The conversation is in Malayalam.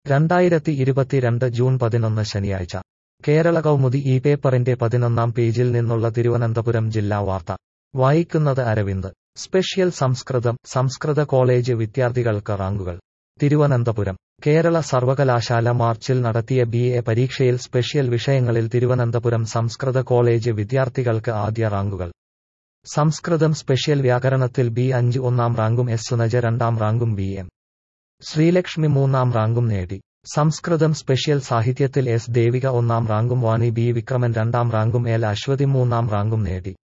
രണ്ടായിരത്തി ഇരുപത്തിരണ്ട് ജൂൺ പതിനൊന്ന് ശനിയാഴ്ച കേരള കൗമുദി ഈ പേപ്പറിന്റെ പതിനൊന്നാം പേജിൽ നിന്നുള്ള തിരുവനന്തപുരം ജില്ലാ വാർത്ത വായിക്കുന്നത് അരവിന്ദ് സ്പെഷ്യൽ സംസ്കൃതം സംസ്കൃത കോളേജ് വിദ്യാർത്ഥികൾക്ക് റാങ്കുകൾ തിരുവനന്തപുരം കേരള സർവകലാശാല മാർച്ചിൽ നടത്തിയ ബി എ പരീക്ഷയിൽ സ്പെഷ്യൽ വിഷയങ്ങളിൽ തിരുവനന്തപുരം സംസ്കൃത കോളേജ് വിദ്യാർത്ഥികൾക്ക് ആദ്യ റാങ്കുകൾ സംസ്കൃതം സ്പെഷ്യൽ വ്യാകരണത്തിൽ ബി അഞ്ച് ഒന്നാം റാങ്കും എസ് സുനജ രണ്ടാം റാങ്കും ബി എം ശ്രീലക്ഷ്മി മൂന്നാം റാങ്കും നേടി സംസ്കൃതം സ്പെഷ്യൽ സാഹിത്യത്തിൽ എസ് ദേവിക ഒന്നാം റാങ്കും വാണി ബി വിക്രമൻ രണ്ടാം റാങ്കും എൽ അശ്വതി മൂന്നാം റാങ്കും നേടി